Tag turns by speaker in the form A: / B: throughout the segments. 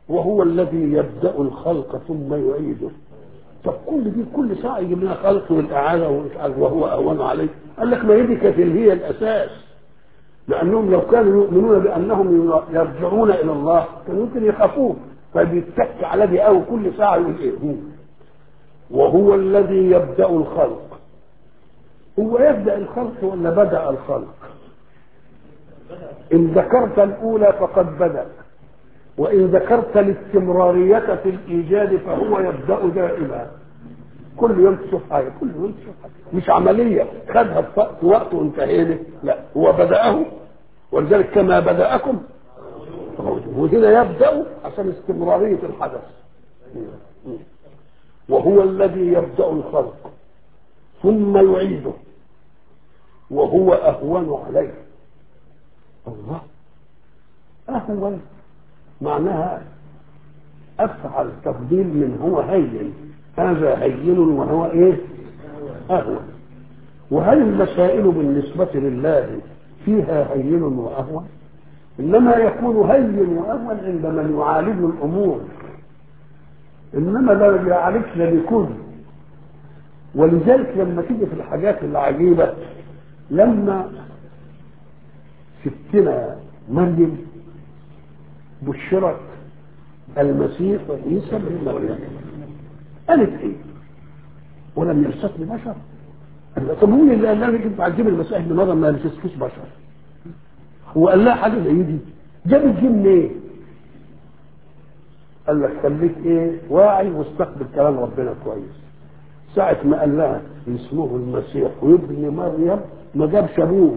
A: وهو الذي يبدا الخلق ثم يعيده طب كل دي كل ساعه يجيب لنا خلق والاعاده ومش عارف وهو اهون عليه قال لك ما هي كانت هي الاساس لانهم لو كانوا يؤمنون بانهم يرجعون الى الله كان ممكن يخافوه فبيتك على دي قوي كل ساعه يقول ايه هو وهو الذي يبدا الخلق هو يبدا الخلق ولا بدا الخلق ان ذكرت الاولى فقد بدا وان ذكرت الاستمراريه في الايجاد فهو يبدا دائما كل يوم تشوف حاجه كل يوم تشوف حاجه مش عمليه خدها في وقت وانتهينا لا هو بداه ولذلك كما بداكم وهنا يبدا عشان استمراريه الحدث وهو الذي يبدا الخلق ثم يعيده وهو اهون عليه الله اهون معناها افعل تفضيل من هو هين هذا هين وهو ايه اهون وهل المسائل بالنسبة لله فيها هين واهون انما يكون هين واهون عند من يعالج الامور انما لا يعالجش لكل ولذلك لما تيجي في الحاجات العجيبة لما ستنا مريم بشرت المسيح عيسى بن مريم قالت ايه ولم يمسسني بشر قال طب مين اللي قال لها انت تعجبي المسيح ابن مريم ما يمسسكيش بشر هو قال لها حاجه زي دي جابت دي منين ايه قال لك خليك ايه واعي واستقبل كلام ربنا كويس ساعة ما قال لها اسمه المسيح وابن مريم ما جابش ابوه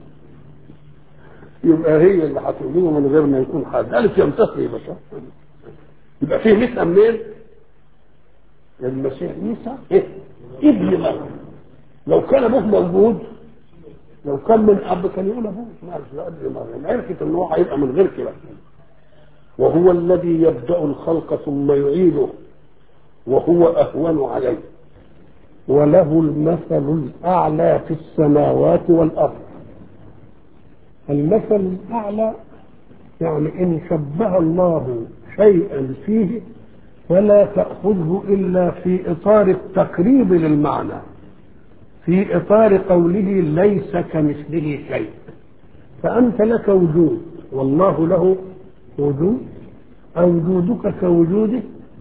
A: يبقى هي اللي هتؤمنه من غير ما يكون حد قالت يمسسني بشر يبقى فيه مثل منين المسيح عيسى ايه ابن مريم لو كان ابوه موجود لو كان من اب كان يقول ابوه ما عرفش لا ابن مريم عرفت ان هو هيبقى من غير كده وهو الذي يبدا الخلق ثم يعيده وهو اهون عليه وله المثل الاعلى في السماوات والارض المثل الاعلى يعني ان شبه الله شيئا فيه فلا تاخذه الا في اطار التقريب للمعنى في اطار قوله ليس كمثله شيء فانت لك وجود والله له وجود وجودك كوجوده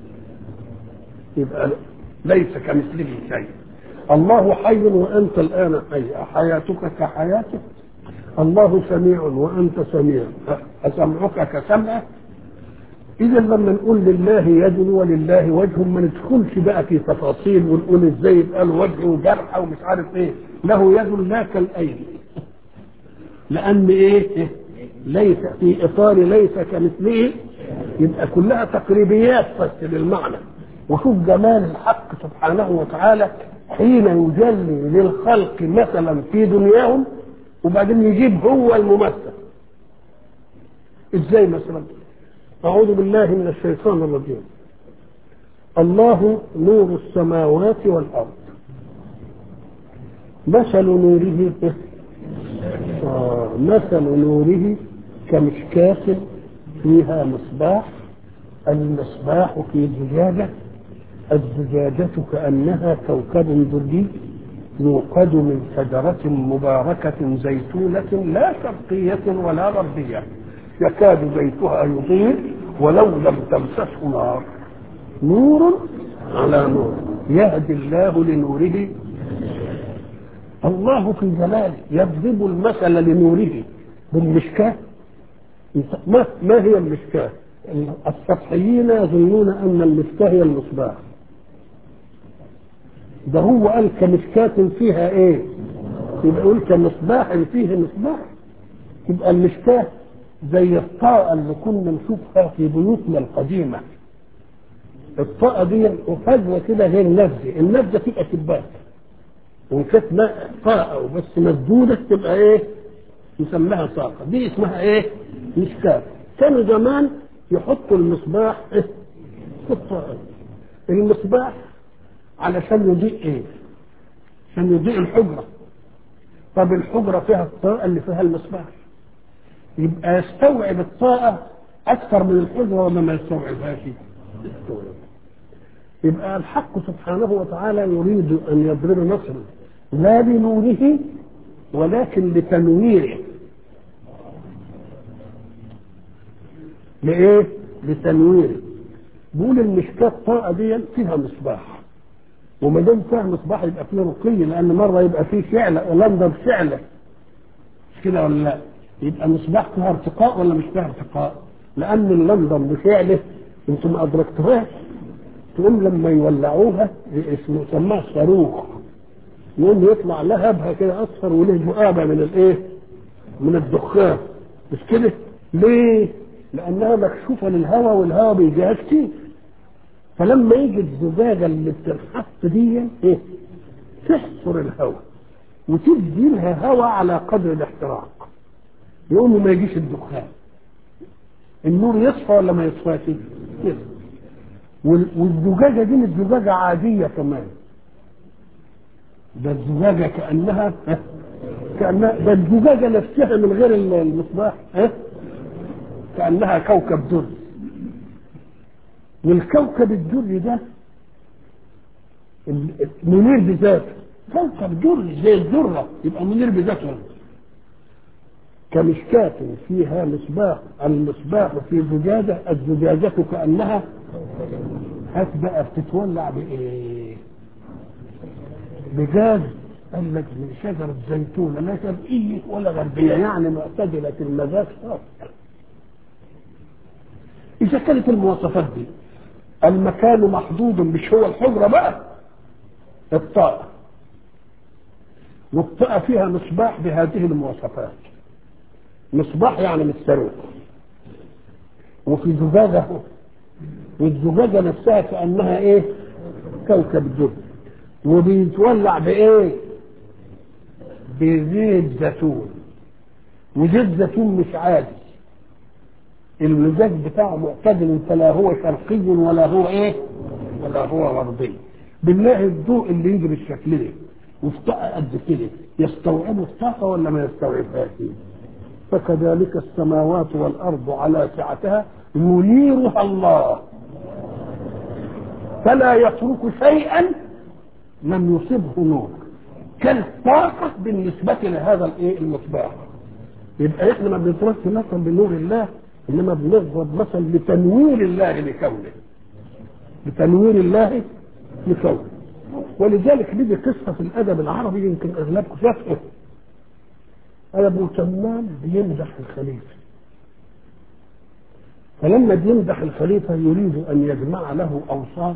A: يبقى ليس كمثله شيء الله حي وانت الان حي حياتك كحياته الله سميع وانت سميع اسمعك كسمعه اذا لما نقول لله يد ولله وجه ما ندخلش بقى في تفاصيل ونقول ازاي يبقى له وجه وجرح ومش عارف ايه له يد لا كالايدي لان ايه ليس في اطار ليس كمثله يبقى كلها تقريبيات بس للمعنى وشوف جمال الحق سبحانه وتعالى حين يجلي للخلق مثلا في دنياهم وبعدين يجيب هو الممثل ازاي مثلا اعوذ بالله من الشيطان الرجيم الله نور السماوات والارض مثل نوره آه مثل نوره كمشكاة فيها مصباح المصباح في زجاجة الزجاجة كأنها كوكب دري يوقد من شجرة مباركة زيتونة لا شرقية ولا غربية يكاد زيتها يضيء ولو لم تمسسه نار نور على نور يهدي الله لنوره الله في جلاله يضرب المثل لنوره بالمشكاة ما, ما هي المشكاة السطحيين يظنون أن المشكاة هي المصباح ده هو قال كمشكاة فيها ايه يبقى يقول كمصباح فيه مصباح يبقى المشكاة زي الطاقة اللي كنا نشوفها في بيوتنا القديمة الطاقة دي وفجوة كده غير نفذة النفذة تبقى شباك وإن كانت طاقة وبس مسدودة تبقى ايه يسميها طاقة دي اسمها ايه مشكاة كانوا زمان يحطوا المصباح إيه؟ في الطاقة المصباح علشان يضيء ايه عشان يضيء الحجرة طب الحجرة فيها الطاقة اللي فيها المصباح يبقى يستوعب الطاقة اكثر من الحجره ولا ما يستوعبهاش يبقى الحق سبحانه وتعالى يريد ان يضرب مثلا لا لنوره ولكن لتنويره لايه لتنويره بيقول المشكاه الطاقه دي فيها مصباح وما دام فيها مصباح يبقى فيه رقي لان مره يبقى فيه شعله لندن شعله مش كده ولا لا يبقى مصباح فيها ارتقاء ولا مش فيها ارتقاء لان اللندن بشعله انتم ما ادركتوهاش تقوم لما يولعوها اسمه سماها صاروخ يقوم يطلع لهبها كده اصفر وله ذؤابه من الايه؟ من الدخان مش كده؟ ليه؟ لانها مكشوفه للهواء والهواء بيجيها كتير فلما يجي الزجاجه اللي بتنحط دي ايه؟ تحصر الهواء وتدي لها هواء على قدر الاحتراق يقوم ما يجيش الدخان النور يصفى ولا ما يصفاش؟ يصفى والزجاجه دي مش زجاجه عاديه كمان ده الزجاجه كانها كانها ده الزجاجه نفسها من غير المصباح ها كانها كوكب دري والكوكب الدري ده منير بذاته كوكب دري زي الذره يبقى منير بذاته كمشكاة فيها مصباح المصباح في زجاجة الزجاجة كأنها هات بقى بتتولع بإيه؟ بجاز قال لك من شجرة زيتون لا شرقية ولا غربية يعني معتدلة المزاج خالص إذا كانت المواصفات دي المكان محدود مش هو الحجرة بقى الطاقة والطاقة فيها مصباح بهذه المواصفات مصباح يعني من الصاروخ وفي زجاجة والزجاجة نفسها كأنها ايه كوكب دري وبيتولع بايه بزيت زيتون وزيت زيتون مش عادي المزاج بتاعه معتدل فلا هو شرقي ولا هو ايه ولا هو غربي بالله الضوء اللي يجي بالشكل ده وفي طاقه قد كده يستوعبه الطاقه ولا ما يستوعبهاش فكذلك السماوات والارض على سعتها ينيرها الله فلا يترك شيئا لم يصبه نور كالطاقة بالنسبة لهذا الايه المصباح يبقى احنا ما بنضربش مثلا بنور الله انما بنضرب مثلا لتنوير الله لكونه لتنوير الله لكونه ولذلك بيجي قصة في الأدب العربي يمكن أغلبكم شافه أبو تمام بيمدح الخليفة فلما بيمدح الخليفة يريد أن يجمع له أوصاف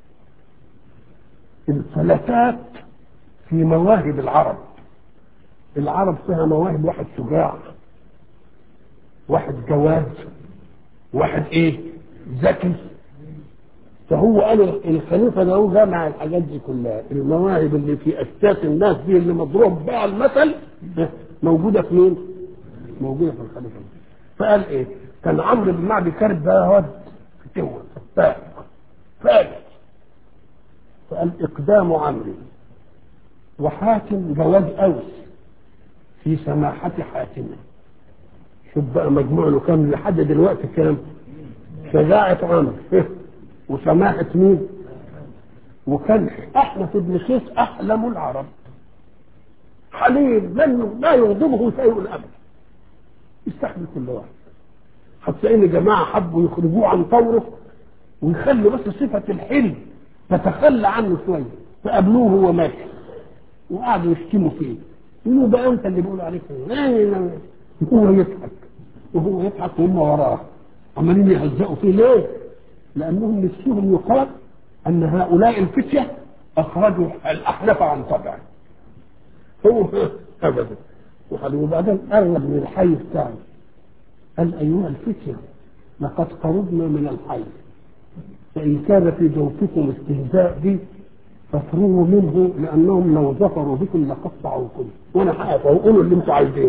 A: الفلتات في مواهب العرب العرب فيها مواهب واحد شجاع واحد جواد واحد ايه ذكي فهو قال الخليفه ده هو جمع الحاجات دي كلها المواهب اللي في اساس الناس دي اللي مضروب بها المثل موجوده في مين؟ موجوده في الخليفه فقال ايه؟ كان عمرو بن معدي كارب ده واد فتوه فتاك فارس فقال اقدام عمرو وحاتم جواز اوس في سماحه حاتمه شوف بقى مجموع له كام لحد دلوقتي كام شجاعة عمرو وسماحة مين وكان أحنف بن قيس أحلم العرب حليم من لا يغضبه شيء أبدا يستحمل كل واحد حتى إن جماعة حبوا يخرجوه عن طوره ويخلوا بس صفة الحلم تتخلى عنه شوية فقابلوه وهو ماشي وقعدوا يشتموا فيه يقولوا بقى أنت اللي بيقولوا عليك هو يضحك وهو يضحك وهم وراه عمالين يهزقوا فيه ليه؟ لأنهم نفسهم يقال أن هؤلاء الفتية أخرجوا الأحنف عن طبعه هو أبدا وبعدين قرب من الحي بتاعه قال أيها الفتية لقد قربنا من الحي فإن كان في جوفكم استهزاء بي فافرغوا منه لأنهم لو ظفروا بكم لقطعوكم وأنا حقق وقولوا اللي أنتم عايزينه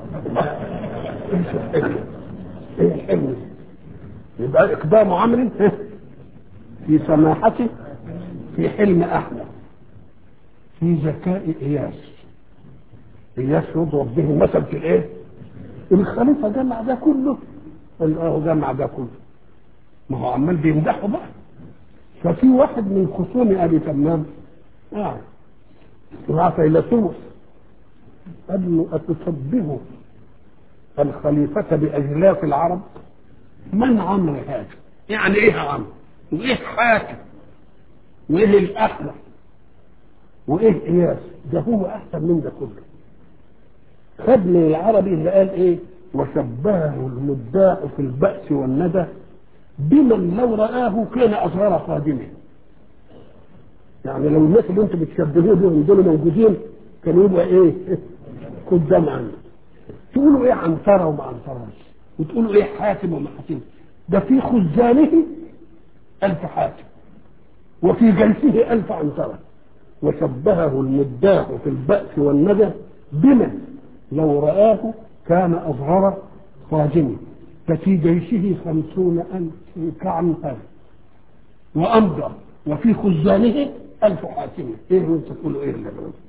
A: ايه الحلم يبقى اقدام عمرو في سماحته في حلم احمد في ذكاء اياس اياس يضرب به المثل في الايه الخليفه جمع ده كله قال له اه جمع ده كله ما هو عمال بيمدحه بقى ففي واحد من خصوم ابي تمام قاعد مع فيلسوف قال له اتشبه الخليفة بأجلاف العرب من عمرو هذا يعني ايه عمرو وايه حاتم وايه الاحلى وايه اياس ده هو احسن من ده كله خد من العربي اللي قال ايه وشبهه المداء في البأس والندى بمن لو رآه كان أصغر خادمه يعني لو الناس اللي انتم بتشبهوه بهم دول موجودين كانوا يبقى ايه قدام عنه تقولوا ايه عنترة وما عنترهاش وتقولوا ايه حاتم وما حاتم ده في خزانه ألف حاتم وفي جلسه ألف عنترة وشبهه المداح في البأس والندى بمن لو رآه كان أصغر خادمه ففي جيشه خمسون ألف كعنتر وأمضى وفي خزانه ألف حاتم إيه أنت تقولوا إيه اللي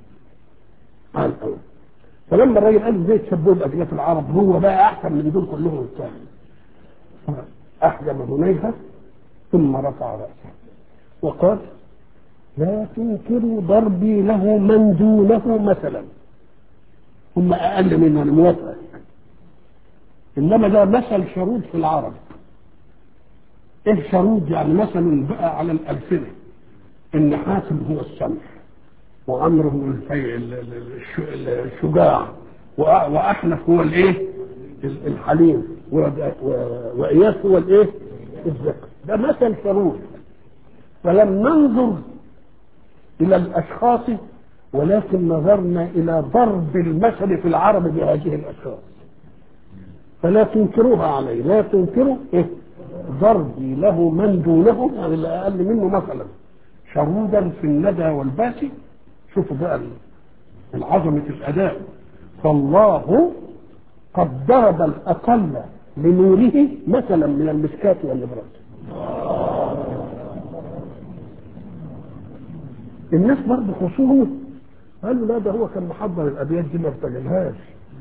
A: قال أول فلما الراجل قال ازاي تشبهوا بأجناس العرب هو بقى أحسن من دول كلهم الثاني أحجم هنيهة ثم رفع رأسه وقال لا تنكروا ضربي له من دونه مثلا هم أقل منه أنا موافق إنما ده مثل شرود في العرب إيه شرود يعني مثل بقى على الألسنة إن حاتم هو السمح وعمرو هو الفي... الشجاع وأحنف هو الإيه الحليم وإياس هو الإيه الذكر ده مثل شرود فلم ننظر إلى الأشخاص ولكن نظرنا إلى ضرب المثل في العرب بهذه الأشخاص فلا تنكروها عليه لا تنكروا إيه؟ ضربي له من دونه يعني اللي أقل منه مثلا شرودا في الندى والباسي شوفوا بقى العظمة الأداء فالله قد ضرب الأقل لنوره مثلا من المسكات والنبرات الناس برضه خصوصا قالوا لا ده هو كان محضر الابيات دي ما ارتجلهاش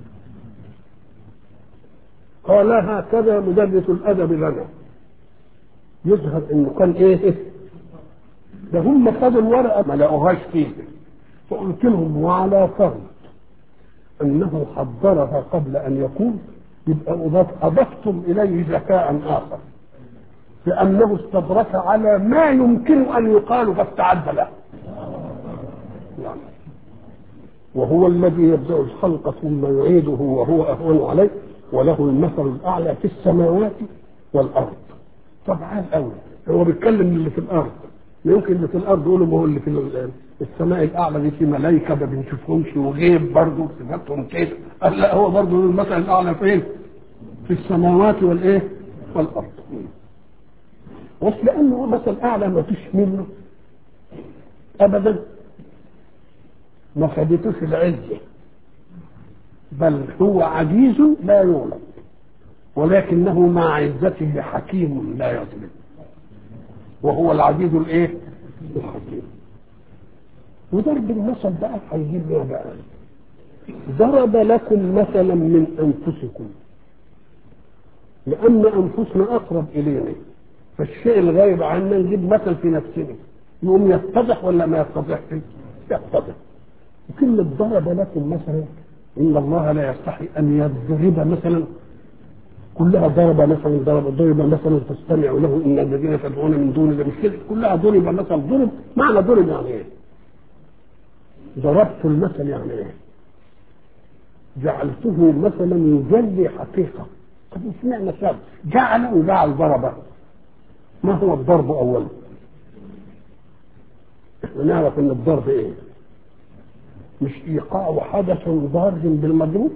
A: قال هكذا مدرس الادب لنا يظهر انه كان ايه ده هم خدوا الورقه ما لقوهاش فيه فقلت لهم وعلى فرض انه حضرها قبل ان يقول يبقى أضاف اضفتم اليه ذكاء اخر لانه استدرك على ما يمكن ان يقال فاستعد له يعني وهو الذي يبدأ الخلق ثم يعيده وهو أهون عليه وله المثل الأعلى في السماوات والأرض طبعا أوي هو بيتكلم اللي في الأرض يمكن اللي في الأرض يقولوا ما هو اللي في السماء الأعلى دي في ملائكة ما بنشوفهمش وغيب برضه صفاتهم كده قال لا هو برضه المثل الأعلى فين؟ في السماوات والإيه؟ والأرض بس لأنه مثل أعلى ما فيش منه أبدا ما خدتوش العزة بل هو عزيز لا يغلب ولكنه مع عزته حكيم لا يظلم وهو العزيز الايه الحكيم وضرب المثل بقى هيجيب ايه بقى ضرب لكم مثلا من انفسكم لان انفسنا اقرب الينا فالشيء الغايب عنا نجيب مثل في نفسنا يقوم يتضح ولا ما يتضحش يتضح وكلمة ضرب لكم مثلا إن الله لا يستحي أن يضرب مثلا كلها ضرب مثلا ضرب ضرب مثلا تستمع له إن الذين تدعون من دون الله مش كده كلها ضرب مثلا ضرب معنى ضرب يعني إيه؟ ضربت المثل يعني إيه؟ جعلته مثلا يجلي حقيقة طب اشمعنى شاب جعل وجعل ضربه ما هو الضرب أولا؟ نعرف ان الضرب ايه مش ايقاع حدث ضار بالمضروب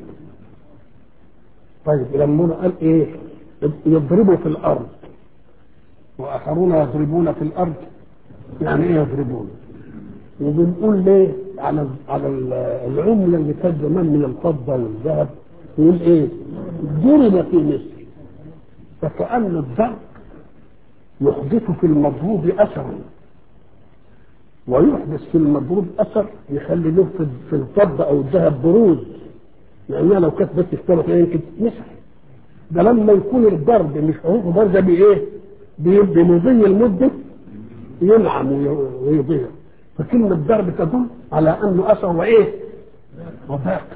A: طيب لما قال ايه يضربوا في الارض واخرون يضربون في الارض يعني ايه يضربون وبنقول ليه على على العمله اللي كانت زمان من الفضه والذهب يقول ايه ضرب في مصر فكأن الضرب يحدث في المضروب اثرا ويحدث في المضروب اثر يخلي له في الفضه او الذهب بروز لانها لو كانت بس اشترت يمكن تمسح ده لما يكون الضرب مش حروف ضرب ده بايه؟ بمضي المده ينعم ويضيع فكلمة ضرب تدل على أنه أثر وإيه؟ وباق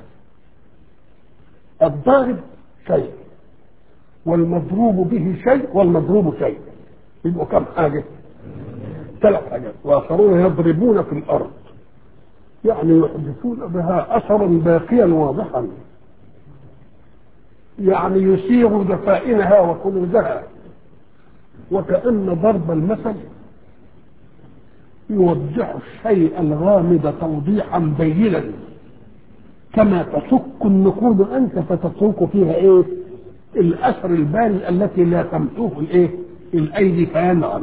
A: الضارب شيء والمضروب به شيء والمضروب شيء يبقوا كم حاجة؟ ثلاث حاجات وآخرون يضربون في الأرض يعني يحدثون بها أثرا باقيا واضحا يعني يسيغ دفائنها وكنوزها وكأن ضرب المثل يوضح الشيء الغامض توضيحا بينا كما تشك النقود انت فتترك فيها ايه الاثر البارز التي لا تمحوه الايه الايدي فينعم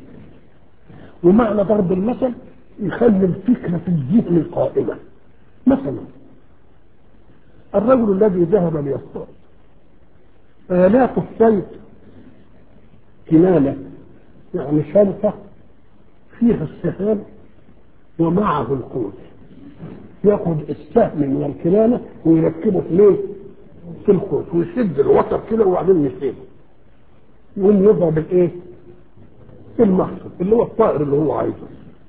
A: ومعنى ضرب المثل يخلي الفكره في الذهن قائمه مثلا الرجل الذي ذهب ليصطاد آلات الصيد كنانة يعني شنطة فيها السهام ومعه القوس ياخذ السهم من الكنانة ويركبه في ليه؟ في القوس ويشد الوتر كده وبعدين يسيبه يقوم يضرب الايه؟ المحصول اللي هو الطائر اللي هو عايزه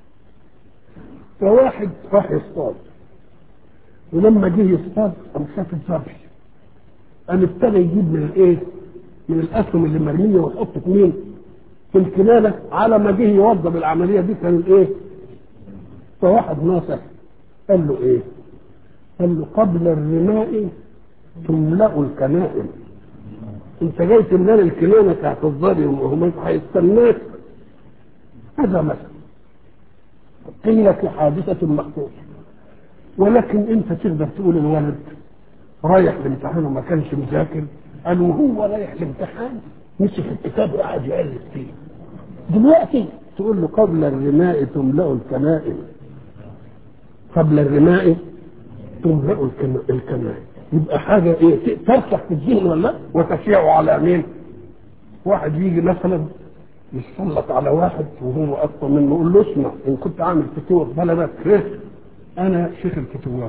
A: فواحد راح يصطاد ولما جه يصطاد قام شاف الذبح قام ابتدى يجيب من الايه؟ من الاسهم اللي مرميه ويحط في مين؟ في الكنانه على ما جه يوظف العمليه دي كان الايه؟ فواحد ناصح قال له ايه؟ قال له قبل الرماء تملأ الكنائن انت جاي تملأ الكنانه تحت الظالم وهو مش هيستناك هذا مثل قيل في حادثة مخصوصة ولكن انت تقدر تقول الولد رايح الامتحان وما كانش مذاكر قال وهو رايح الامتحان مسك الكتاب وقعد يقلب فيه دلوقتي تقول له قبل الرماء تملأ الكنائن قبل الرماء تملأ الكنائن يبقى حاجة ايه ترسخ في الذهن ولا وتشيع على مين واحد يجي مثلا يسلط على واحد وهو اكبر منه يقول له اسمع ان كنت عامل فتور بلدك ايه انا شيخ الفتوات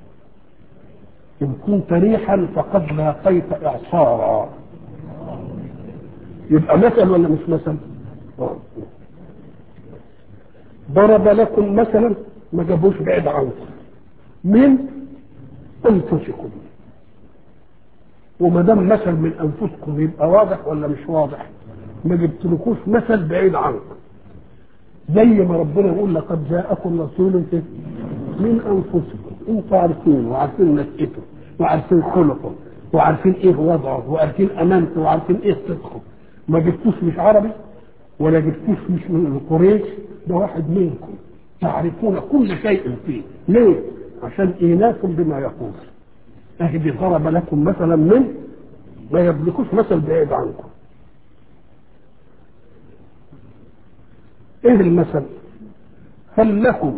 A: ان كنت ريحا فقد لاقيت اعصارا يبقى مثل ولا مش مثل ضرب لكم مثلا ما جابوش بعيد عنكم من انفسكم وما دام مثل من انفسكم يبقى واضح ولا مش واضح ما جبتلكوش مثل بعيد عنكم زي ما ربنا يقول لقد جاءكم رسول من انفسكم انتوا عارفين وعارفين نشأته وعارفين خلقه وعارفين ايه وضعه وعارفين امانته وعارفين ايه صدقه ما جبتوش مش عربي ولا جبتوش مش من قريش ده واحد منكم تعرفون كل شيء فيه ليه؟ عشان ايناكم بما يقول اهدي ضرب لكم مثلا من ما يملكوش مثل بعيد عنكم ايه المثل هل لكم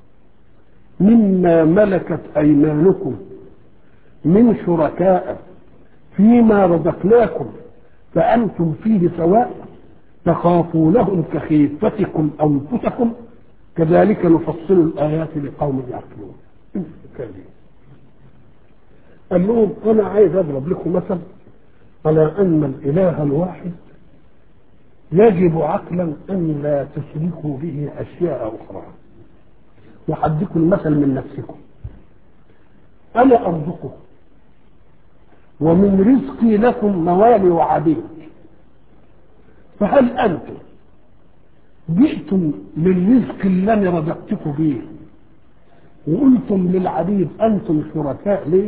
A: مما ملكت ايمانكم من شركاء فيما رزقناكم فانتم فيه سواء تخافونهم كخيفتكم انفسكم كذلك نفصل الايات لقوم يعقلون قال لهم انا عايز اضرب لكم مثل على ان الاله الواحد يجب عقلا ان لا تشركوا به اشياء اخرى وحدكم المثل من نفسكم انا ارزقكم ومن رزقي لكم موالي وعبيد فهل انتم جئتم للرزق الذي رزقتكم به وقلتم للعبيد انتم شركاء ليه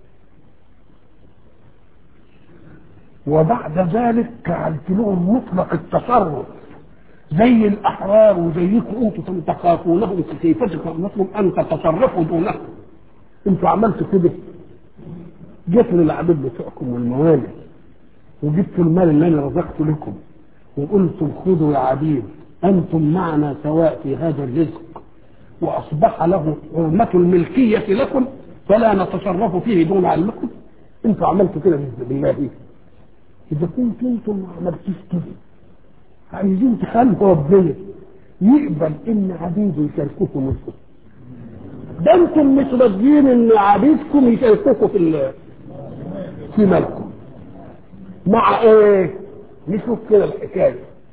A: وبعد ذلك جعلت لهم مطلق التصرف زي الاحرار وزيكم انتم تخافونهم كيفتكم انكم ان تتصرفوا دونهم انتوا عملتوا كده جيتوا للعبيد بتوعكم والموالي وجبتوا المال اللي انا رزقته لكم وقلتم خذوا يا عبيد انتم معنا سواء في هذا الرزق واصبح له حرمه الملكيه لكم فلا نتصرف فيه دون علمكم انتوا عملتوا كده بالله اذا كنتم انتم ما عملتوش كده عايزين تخلوا ربنا يقبل ان عبيده يشاركوكم ملكه ده انتم مش راضيين ان عبيدكم يشاركوكم في في ملكه مع ايه نشوف كده الحكايه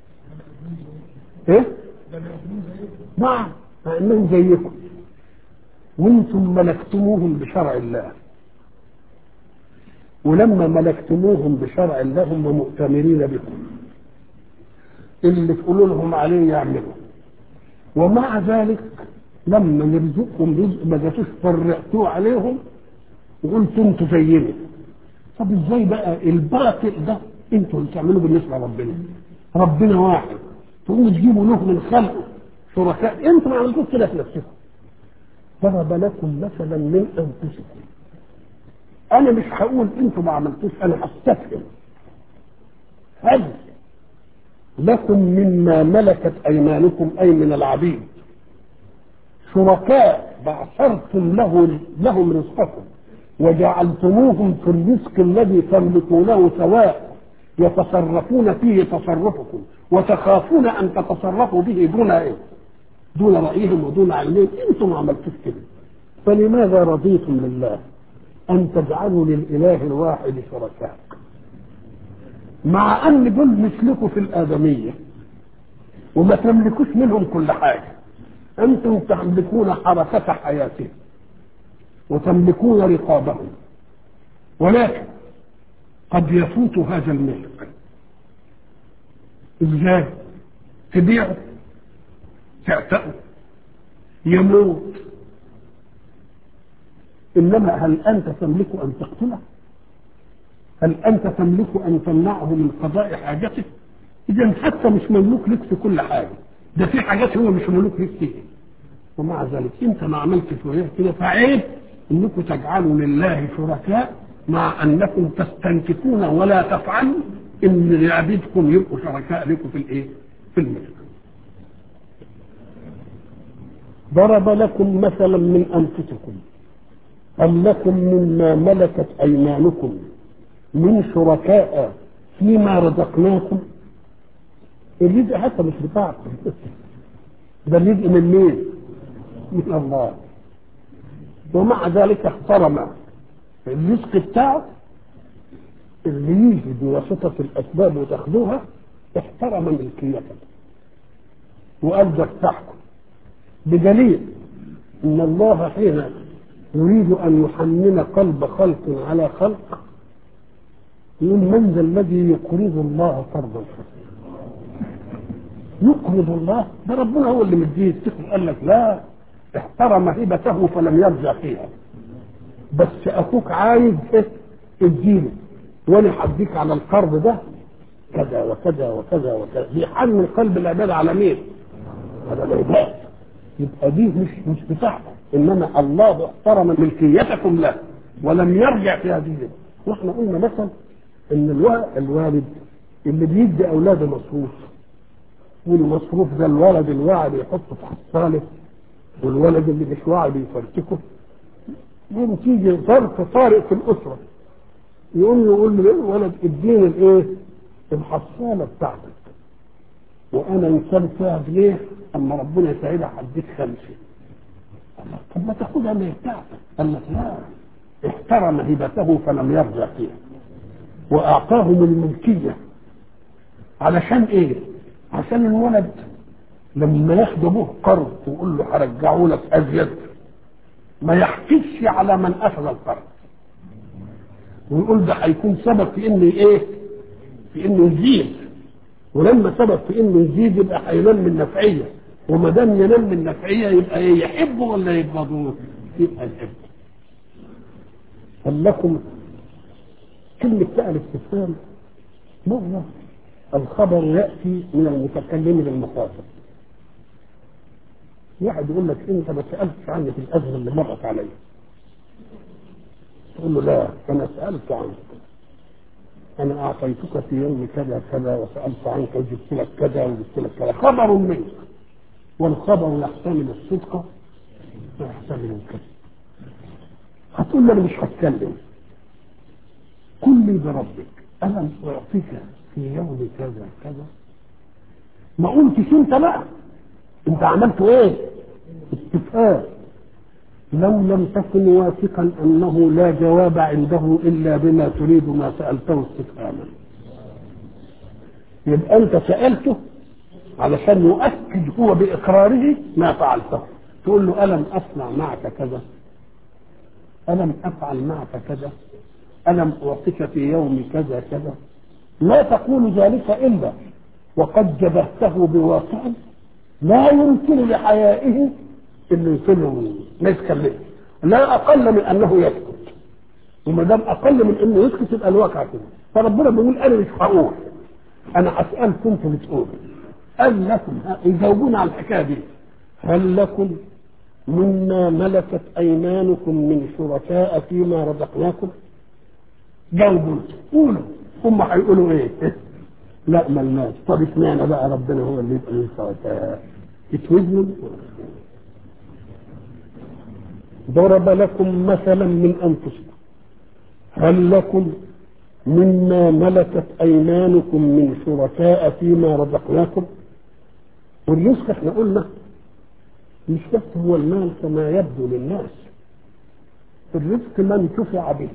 A: ايه مع مع انهم زيكم وانتم ملكتموهم بشرع الله ولما ملكتموهم بشرع الله هم مؤتمرين بكم اللي تقولوا لهم عليه يعملوا ومع ذلك لما نرزقهم رزق ما جاتوش فرقتوه عليهم وقلتوا انتوا زينا طب ازاي بقى الباطل ده انتوا اللي تعملوه بالنسبه لربنا ربنا واحد تقوموا تجيبوا له من خلقه شركاء انتوا ما عملتوش كده في نفسكم ضرب لكم مثلا من انفسكم انا مش هقول انتوا ما عملتوش انا هستفهم هل لكم مما ملكت ايمانكم اي من العبيد شركاء بعثرتم له لهم رزقكم وجعلتموهم في الرزق الذي تملكونه سواء يتصرفون فيه تصرفكم وتخافون ان تتصرفوا به دون ايه؟ دون رايهم ودون علمهم انتم ما عملتوش كده فلماذا رضيتم لله ان تجعلوا للاله الواحد شركاء مع ان دول مثلكم في الادميه وما تملكوش منهم كل حاجه انتم تملكون حركه حياتهم وتملكون رقابهم ولكن قد يفوت هذا الملك ازاي تبيعه تعتقه يموت انما هل انت تملك ان تقتله هل انت تملك ان تمنعه من قضاء حاجته اذا حتى مش مملوك لك في كل حاجه ده في حاجات هو مش مملوك لك فيها ومع ذلك انت ما عملتش شويه كده فعيب انكم تجعلوا لله شركاء مع انكم تستنكفون ولا تفعلوا ان عبيدكم يبقوا شركاء لكم في الايه؟ في الملك. ضرب لكم مثلا من انفسكم أم لكم مما ملكت أيمانكم من شركاء فيما رزقناكم الرزق حتى مش بتاعكم ده الرزق من مين؟ من الله ومع ذلك احترم الرزق بتاعه اللي يجي بواسطة الأسباب وتاخدوها احترم ملكيتك وقال ده بتاعكم بدليل ان الله حين يريد ان يحنن قلب خلق على خلق يقول من ذا الذي يقرض الله قرضا حسنا يقرض الله ده ربنا هو اللي مديه الثقل قال لك لا احترم هبته فلم يرجع فيها بس اخوك عايز ايه اديله وانا هديك على القرض ده كذا وكذا وكذا وكذا بيحنن قلب العباد على مين؟ على العباد يبقى دي مش مش بتاعته انما الله احترم ملكيتكم له ولم يرجع في هذه واحنا قلنا مثلا ان الوالد اللي بيدي اولاده مصروف والمصروف ده الولد الواعي بيحطه في حصاله والولد اللي مش واعي بيفرتكه يوم تيجي ظرف طارئ في الاسره يقوم يقول له الولد اديني الايه؟ الحصاله بتاعتك وانا انسان فيها جنيه اما ربنا يسعدها هديك خمسه الله طب ما تاخدها من بتاعتك قال لك لا احترم هبته فلم يرجع فيها واعطاهم الملكيه علشان ايه؟ عشان الولد لما ياخد ابوه قرض ويقول له هرجعه لك ازيد ما يحكيش على من اخذ القرض ويقول ده هيكون سبب في انه ايه؟ في انه يزيد ولما سبب في انه يزيد يبقى هينام من نفعيه وما دام ينام من نفعيه يبقى ايه يحبه ولا يبغضوه؟ يبقى يحبه. هل لكم كلمة بقى الاستفهام مرة الخبر يأتي من المتكلم للمخاطب. واحد يقول لك انت ما سألتش عني في الأزمة اللي مرت علي. تقول له لا أنا سألت عنك. أنا أعطيتك في يوم كذا كذا وسألت عنك وجبت لك كذا وجبت لك كذا خبر منك والخبر يحتمل الصدق ويحتمل الكذب هتقول لي أنا مش هتكلم قل لي بربك ألم أعطيك في يوم كذا كذا ما قلتش أنت بقى أنت عملت إيه؟ استفهام لو لم تكن واثقا انه لا جواب عنده الا بما تريد ما سالته استفهاما يبقى انت سالته علشان يؤكد هو باقراره ما فعلته تقول له الم اصنع معك كذا الم افعل معك كذا الم اعطيك في يوم كذا كذا لا تقول ذلك الا وقد جبهته بواقع لا يمكن لحيائه انه يكون ما يتكلمش لا اقل من انه يسكت وما دام اقل من انه يسكت يبقى الواقع كده فربنا بيقول انا مش هقول انا هسالكم انتم بتقولوا قال لكم يجاوبون على الحكايه دي هل لكم مما ملكت ايمانكم من شركاء فيما رزقناكم جاوبوا قولوا هم هيقولوا ايه لا ملناش طب اشمعنى بقى ربنا هو اللي يبقى له شركاء اتوزنوا ضرب لكم مثلا من انفسكم هل لكم مما ملكت ايمانكم من شركاء فيما رزقناكم والرزق احنا قلنا مش بس هو المال كما يبدو للناس الرزق ما انتفع به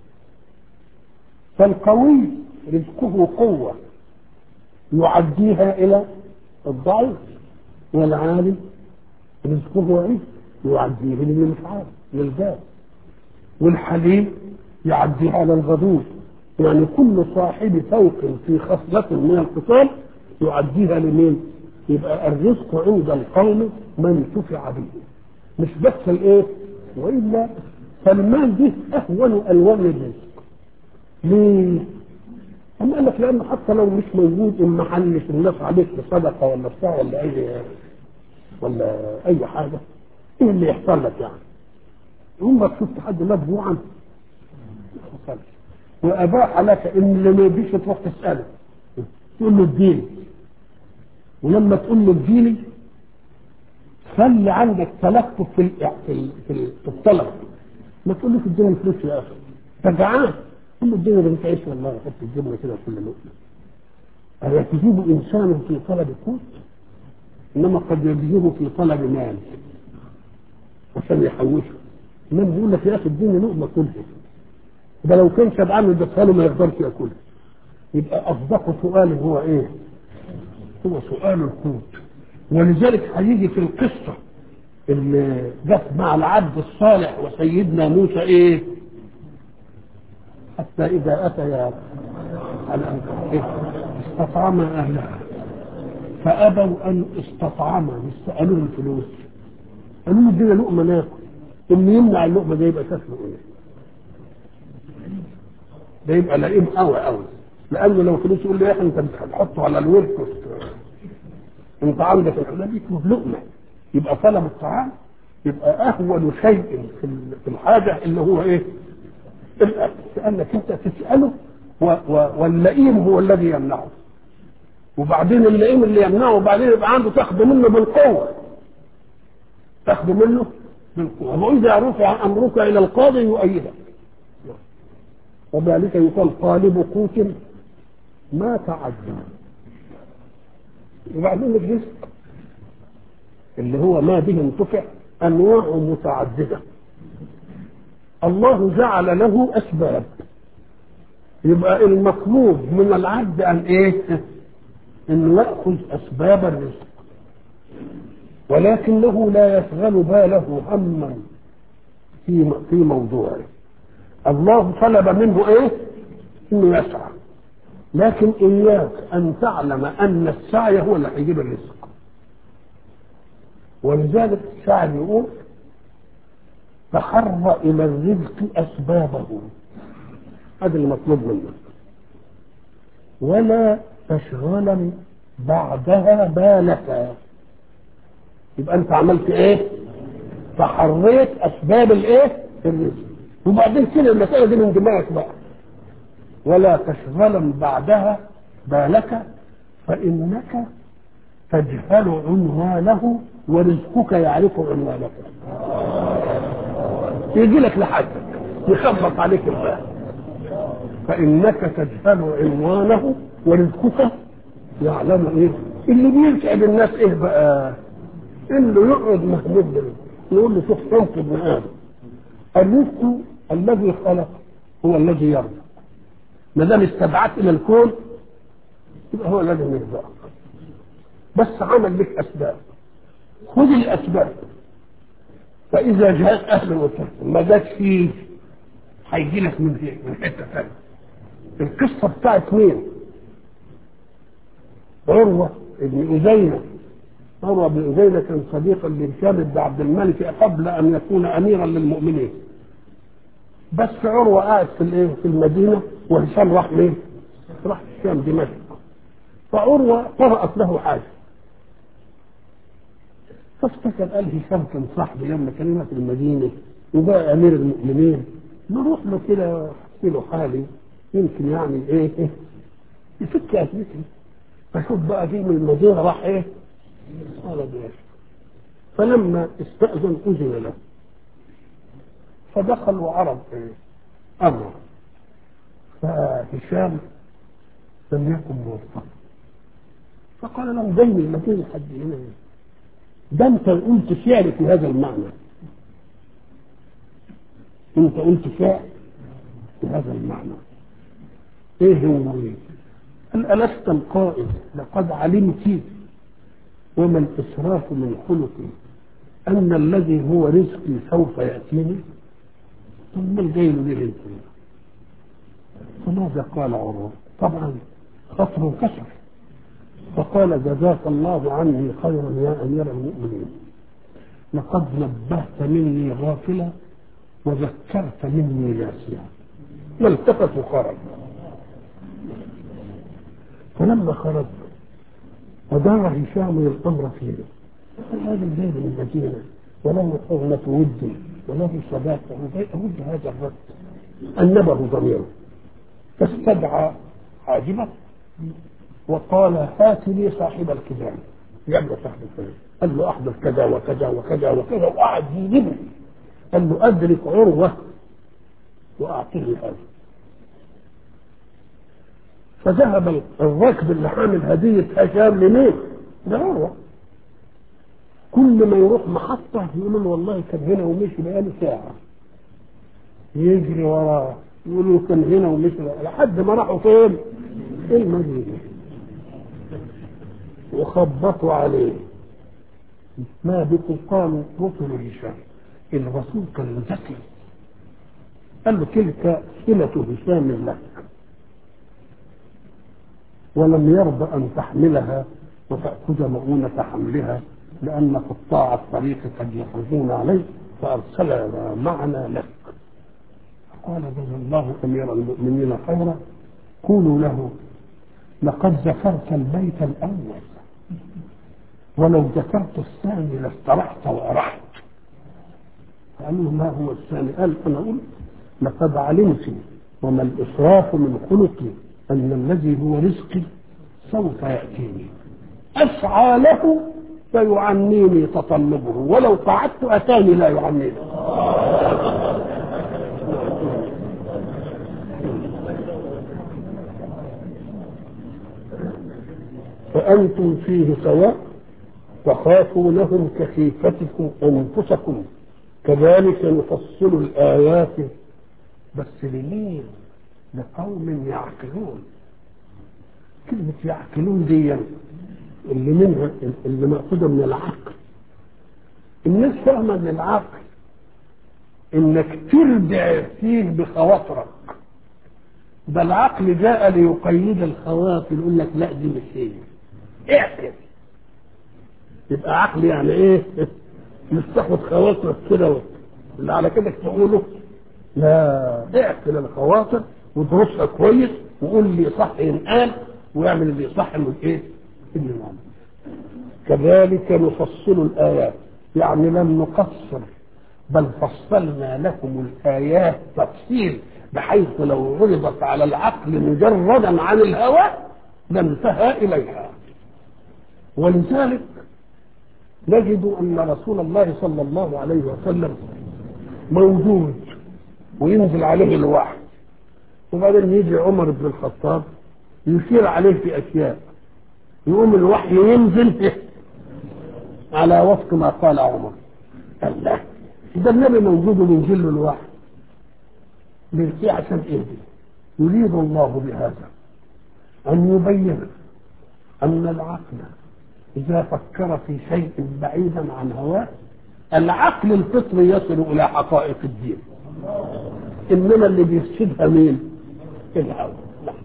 A: فالقوي رزقه قوة يعديها إلى الضعيف والعالم رزقه عز يعديه للي مش عارف للجاه والحليم يعديها على الغدور يعني كل صاحب فوق في خصلة من القتال يعديها لمين؟ يبقى الرزق عند القوم ما انتفع به مش بس الايه؟ والا فالمال دي اهون الوان الرزق ليه؟ أما قال لك لأنه حتى لو مش موجود إن ما حلش الناس عليك بصدقة ولا بتاع ولا أي ولا أي حاجة إيه اللي يحصل لك يعني؟ عمرك شفت حد مات جوعا؟ ما حصلش وأباح لك إن اللي ما يجيش تروح تسأله تقول له اديني ولما تقول له اديني خلي عندك تلفف في ال- في ال- في ال- في الطلب ما تقولوش اديني الفلوس يا اخي انت جعان قول له اديني بنت عيش والله حط الجبنه كده كل لقمه هل تجيب انسان في طلب قوت انما قد يجيبه في طلب مال عشان يحوشه انما بيقول لك يا اخي اديني لقمه كلها ده لو كان شبعان اديتها له ما يقدرش ياكلها يبقى اصدق سؤال هو ايه؟ هو سؤال القوت ولذلك هيجي في القصه اللي جت مع العبد الصالح وسيدنا موسى ايه؟ حتى اذا اتيا على إيه؟ استطعما اهلها فابوا ان استطعما مش سالوه الفلوس قالوا له ادينا لقمه ناكل ثم يمنع اللقمه ده يبقى شكله ايه؟ ده يبقى لئيم قوي قوي لانه لو فلوس يقول لي يا اخي انت بتحطه على الورك وت- انت عندك الحلال يطلب لقمه يبقى طلب الطعام يبقى اهون شيء في ال- في الحاجه اللي هو ايه؟ الاكل لانك انت تساله و- و- واللئيم هو الذي يمنعه وبعدين اللئيم اللي يمنعه وبعدين يبقى عنده تاخذ منه بالقوه تاخذ منه بالقوه واذا رفع امرك الى القاضي يؤيدك وذلك يقال طالب قوت ما تعدى وبعدين الرزق اللي هو ما به انتفع انواع متعدده الله جعل له اسباب يبقى المطلوب من العبد ان ايه انه ياخذ اسباب الرزق ولكنه لا يشغل باله هما في في موضوعه الله طلب منه ايه انه يسعى لكن اياك ان تعلم ان السعي هو اللي هيجيب الرزق ولذلك الشاعر يقول تحر الى الرزق اسبابه هذا المطلوب منك ولا تشغلا بعدها بالك يبقى انت عملت ايه تحريت اسباب الايه الرزق وبعدين كده المساله دي من دماغك بقى ولا تشغلا بعدها بالك فانك تجهل عنوانه ورزقك يعرف عنوانك يجي لك لحدك يخبط عليك الباب فانك تجهل عنوانه ورزقك يعلم ايه اللي بيسعد الناس ايه بقى اللي يقعد مهموم يقول له شوف صوت ابن ادم الرزق الذي خلق هو الذي يرزق ما دام استبعدت الى الكون يبقى هو لازم يرزقك بس عمل لك اسباب خذ الاسباب فاذا جاءت اهل وسهلا ما جاتش فيه هيجي لك من فين من حته ثانيه القصه بتاعت مين؟ عروه ابن أزينة عروه بن أزينة كان صديقا لهشام بن عبد الملك قبل ان يكون اميرا للمؤمنين بس عروه قاعد في الايه في المدينه وهشام راح مين؟ راح الشام دمشق فعروه قرأت له حاجه فافتكر قال هشام كان صاحبي لما كان هنا في المدينه وبقى امير المؤمنين نروح له كده احكي له حالي يمكن يعني ايه ايه يفك ازمتي فشوف بقى دي من المدينه راح ايه؟ قال بيش فلما استأذن أذن له فدخل وعرض ايه؟ أمره فهشام لم يكن موفقا فقال له دين المدينة حد هنا ده انت قلت شعر في هذا المعنى انت قلت شعر في هذا المعنى ايه هو ايه قال ألست القائل لقد علمت وما الإسراف من خلقي أن الذي هو رزقي سوف يأتيني ثم الجيل به الكلام فماذا قال عروة طبعا خطر كسر فقال جزاك الله عني خيرا يا امير المؤمنين لقد نبهت مني غافلا وذكرت مني ناسيا والتفت وخرج فلما خرج ودار هشام الامر فيه هذا الزيد من المدينه وله حرمه ود وله صداقه ود هذا الرد انبه ضميره فاستدعى حاجبه وقال هات لي صاحب الكتاب جاب له صاحب الكتاب قال له احضر كذا وكذا وكذا وكذا وقعد يجيبه قال له ادرك عروه واعطيه هذا فذهب الراكب اللي حامل هديه هشام لمين؟ لعروه كل ما يروح محطه يقول له والله كان هنا ومشي بقاله ساعه يجري وراه يقول له كان هنا ومشي لحد ما راحوا فين؟ المدينه وخبطوا عليه ما بكم قالوا رسل هشام الرسول كان ذكي قال له تلك صلة هشام لك ولم يرضى أن تحملها وتأخذ مؤونة حملها لأن قطاع الطريق قد يخرجون عليه فأرسل معنا لك قال جزا الله أمير المؤمنين خيرا قولوا له لقد ذكرت البيت الأول ولو ذكرت الثاني لاسترحت وأرحت قالوا ما هو الثاني قال أنا قلت لقد علمت وما الإسراف من خلقي أن الذي هو رزقي سوف يأتيني أسعى له فيعنيني تطلبه ولو قعدت أتاني لا يعنيني فأنتم فيه سواء تخافونهم كخيفتكم أنفسكم كذلك نفصل الآيات بس لمين؟ لقوم يعقلون كلمة يعقلون دي اللي منها اللي مأخوذة من العقل الناس فاهمة ان العقل انك ترجع فيه بخواطرك ده العقل جاء ليقيد الخواطر يقول لك لا دي مش هي اعقل يبقى عقل يعني ايه مش تاخد خواطرك كده اللي على كده تقوله لا اعقل الخواطر ودرسها كويس وقول لي صح ينقال ويعمل اللي صح من ايه اللي نعمل كذلك نفصل الايات يعني لم نقصر بل فصلنا لكم الايات تفصيل بحيث لو عرضت على العقل مجردا عن الهوى لانتهى اليها ولذلك نجد ان رسول الله صلى الله عليه وسلم موجود وينزل عليه الوحي وبعدين يجي عمر بن الخطاب يشير عليه في اشياء يقوم الوحي ينزل على وفق ما قال عمر الله ده النبي موجود وينزل له الوحي ليه عشان ايه دي يريد الله بهذا ان يبين أن العقل إذا فكر في شيء بعيدا عن هواه العقل الفطري يصل إلى حقائق الدين إنما اللي بيفسدها مين؟ الهوى لا.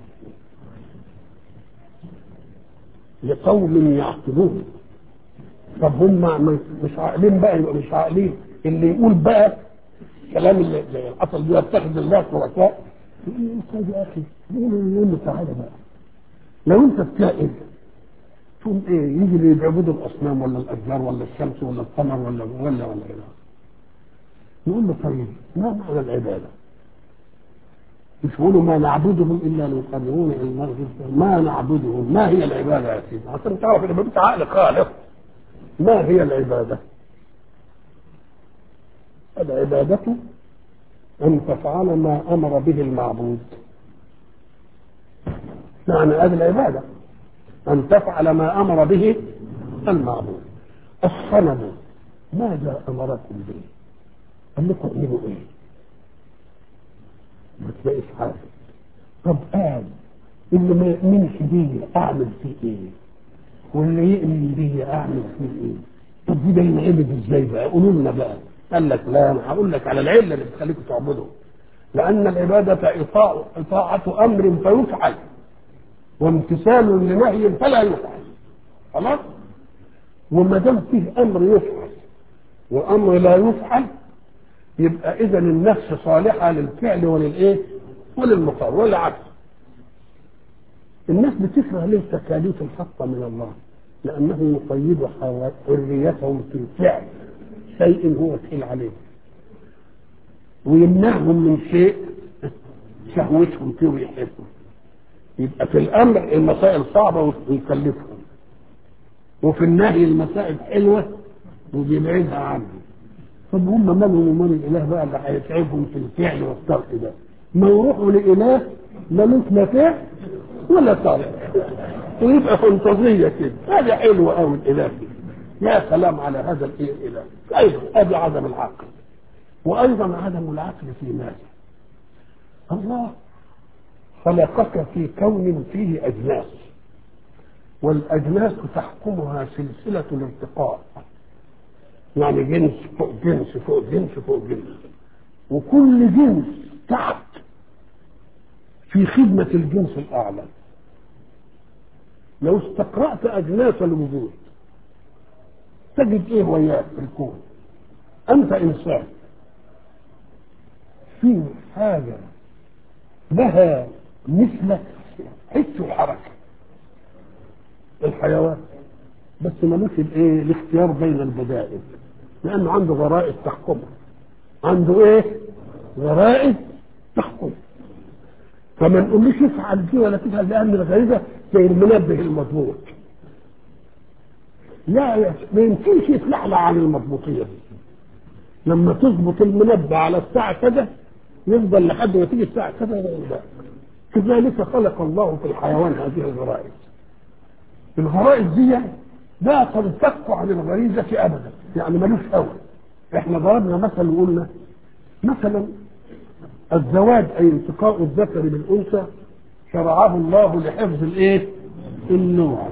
A: لقوم يعقلون طب هم مش عاقلين بقى يبقى مش عاقلين اللي يقول بقى كلام اللي اللي حصل ده يتخذ الله شركاء يقول له انت يا اخي يقول له تعالى بقى لو انت بتائب تقوم ايه يجي اللي بيعبدوا الاصنام ولا الاشجار ولا الشمس ولا القمر ولا ولا ولا اله نقول له طيب ما معنى العباده؟ مش يقولوا ما نعبدهم الا ليقربونا الى الله زلفى. ما نعبدهم ما هي العباده يا سيدي؟ عشان تعرف ان مفيش عقل خالق ما هي العباده؟ العباده ان تفعل ما امر به المعبود معنى هذه العباده ان تفعل ما امر به المعبود الصنم ماذا امركم به؟ قال لكم اعملوا ايه؟ ما تلاقيش حاجه طب قال اللي ما يؤمنش بيا اعمل فيه ايه؟ واللي يؤمن بيا اعمل فيه ايه؟ طب دي باين عبد ازاي بقى؟ قولوا لنا بقى قال لك لا انا هقول لك على العله اللي بتخليكم تعبدوا لان العباده اطاعه اطاعه امر فيفعل وامتثال لنهي فلا يفعل خلاص وما دام فيه امر يفعل وامر لا يفعل يبقى اذا النفس صالحه للفعل وللايه وللمقام والعكس الناس بتكره ليه تكاليف الحق من الله لانه يقيد حوا- حريتهم في الفعل شيء هو ثقيل عليه ويمنعهم من شيء شهوتهم فيه ويحبهم يبقى في الامر المسائل صعبه ويكلفهم وفي النهي المسائل حلوه وبيبعدها عنهم طب هم مالهم ومال الاله بقى اللي هيتعبهم في الفعل والترك ده ما يروحوا لاله ملوش لا فعل ولا ترك ويبقى فانتازيه كده هذا حلو قوي الاله دي. يا سلام على هذا الايه الاله ايضا ادي عدم العقل وايضا عدم العقل في ماذا الله خلقك في كون فيه اجناس والاجناس تحكمها سلسله الارتقاء يعني جنس فوق جنس فوق جنس فوق جنس وكل جنس تحت في خدمة الجنس الأعلى لو استقرأت أجناس الوجود تجد إيه وياك في الكون أنت إنسان في حاجة لها مثلك حس وحركة الحيوان بس ملوش الايه الاختيار بين البدائل لانه عنده غرائز تحكمه عنده ايه غرائز تحكمه فما نقولوش افعل دي ولا تفعل لان الغريزه زي المنبه المضبوط لا يا ما يمكنش يتلحلح عن المضبوطيه دي لما تظبط المنبه على الساعه كذا يفضل لحد ما تيجي الساعه كذا يبقى كذلك خلق الله في الحيوان هذه الغرائز الغرائز دي لا تنفك عن الغريزة أبدا يعني ملوش أول احنا ضربنا مثل وقلنا مثلا الزواج أي التقاء الذكر بالأنثى شرعه الله لحفظ الايه؟ النوع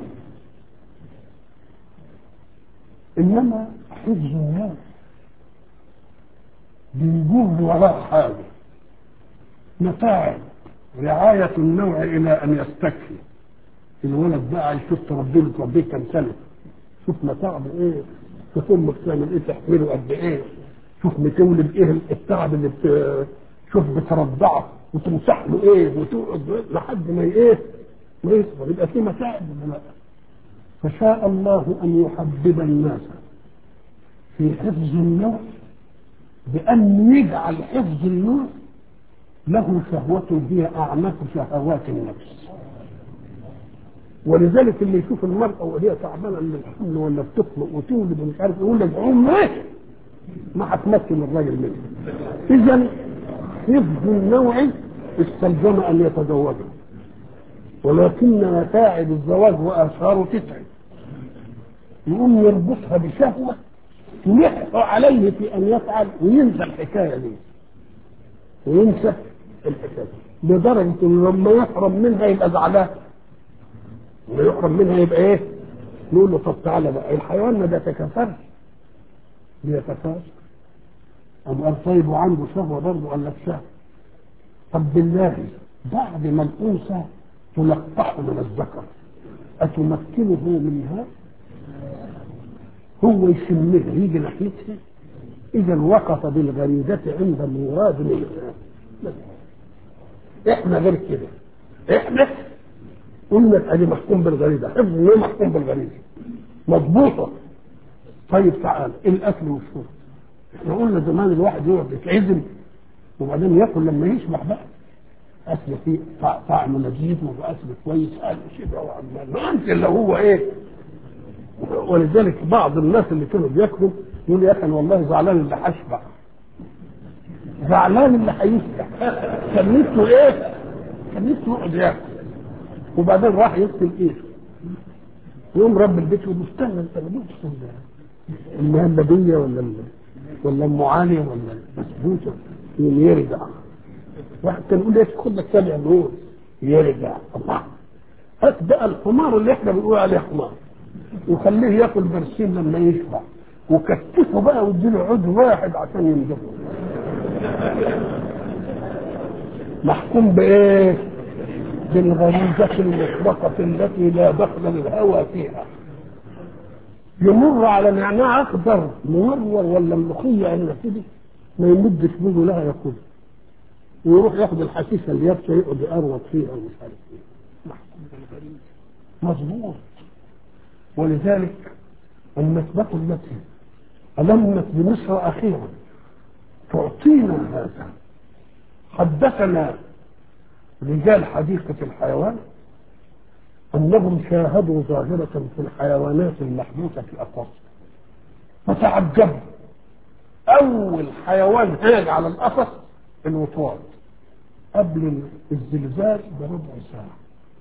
A: إنما حفظ النوع بيجوز وراء حاجة متاعب رعاية النوع إلى أن يستكفي الولد بقى يشوف تربيه تربيه كام سنه شوف متاعب ايه شوف امك تعمل ايه تحمله قد ايه شوف بتولد ايه التعب اللي بت... شوف بترضعه وتمسح له ايه وتقعد لحد ما ايه ما يصبر يبقى في متاعب ولا لا فشاء الله ان يحبب الناس في حفظ النوع بان يجعل حفظ النوع له شهوة هي أعمق شهوات النفس ولذلك اللي يشوف المرأة وهي تعبانة من الحمل ولا بتطلق وتولد ومش عارف يقول لك عم ايه ما هتمكن الراجل منه إذا حفظ النوع استلزم أن يتزوجها ولكن متاعب الزواج وآثاره تتعب يقوم يربطها بشهوة تلح عليه في أن يفعل وينسى الحكاية دي وينسى الحكاية لدرجة إنه لما يحرم منها يبقى زعلان وما يحرم منها يبقى ايه نقول له طب تعالى بقى الحيوان ما بيتكاثرش بيتكاثر أم قال طيب وعنده شهوة برضه قال لك شهوة طب بالله بعد ما الأنثى تلقح من الذكر أتمكنه منها هو يشمها يجي ناحيتها إذا وقف بالغريزة عند المراد منها إحنا غير كده إحنا قلنا أدي محكوم بالغريزة حفظ ليه محكوم بالغريزة مضبوطة طيب تعال الأكل والشرب احنا قلنا زمان الواحد يقعد يتعزم وبعدين ياكل لما يشبع بقى اكل فيه طعم لذيذ واكل كويس قال شبع وعمال ما انت اللي هو ايه ولذلك بعض الناس اللي كانوا بياكلوا يقول يا اخي والله زعلان اللي هشبع زعلان اللي هيشبع كان نفسه ايه؟ كان نفسه يقعد ياكل وبعدين راح يغسل ايده يقوم رب البيت يقول استنى انت ما جبتش المهلبيه ولا ولا ام علي ولا مسبوطه يقوم يرجع واحد كان يقول ايش خد لك سبع نور يرجع الله هات بقى الحمار اللي احنا بنقول عليه حمار وخليه ياكل برسيم لما يشبع وكتفه بقى واديله عود واحد عشان ينجبه محكوم بايه؟ بالغريزة المطلقة التي لا دخل للهوى فيها يمر على نعناع اخضر مورور ولا ملوخيه ولا كده ما يمدش بيده لها ياكل ويروح ياخد الحشيشه اللي يبكي يقعد يقروط فيها ومش عارف ايه محكوم بالغريزه مظبوط ولذلك النسبة التي ألمت بمصر أخيرا تعطينا هذا حدثنا رجال حديقة الحيوان أنهم شاهدوا ظاهرة في الحيوانات المحبوسة في القفص فتعجبوا أول حيوان هاج على القفص الوطواط قبل الزلزال بربع ساعة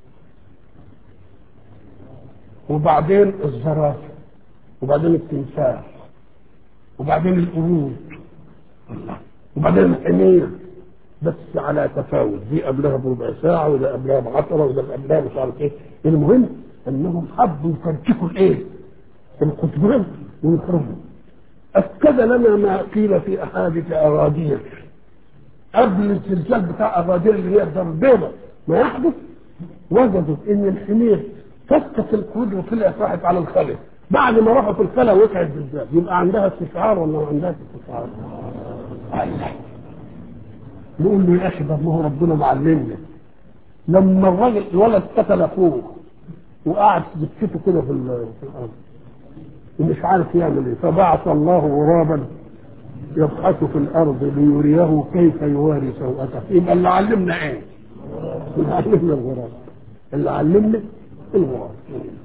A: وبعدين الزرافة وبعدين التمساح وبعدين القرود وبعدين الحمير بس على تفاوت دي قبلها بربع ساعة وده قبلها بعشرة وده قبلها مش عارف ايه المهم انهم حبوا يفرتكوا الايه؟ القطبان ويخرجوا أكد لنا ما قيل في أحاديث أراضير قبل الزلزال بتاع أراضير اللي هي الضربيضة ما يحدث وجدوا إن الحمير فكت القرود وطلعت راحت على الخلف بعد ما راحوا في الخلا وقع الزلزال يبقى عندها استشعار ولا ما عندهاش استشعار؟ الله نقول له يا اخي ده ما هو ربنا معلمنا لما الراجل الولد قتل اخوه وقعد دكته كده في في الارض ومش عارف يعمل ايه فبعث الله غرابا يبحث في الارض ليريه كيف يواري سوءته يبقى اللي علمنا ايه؟ اللي علمنا الغراب اللي علمنا الغراب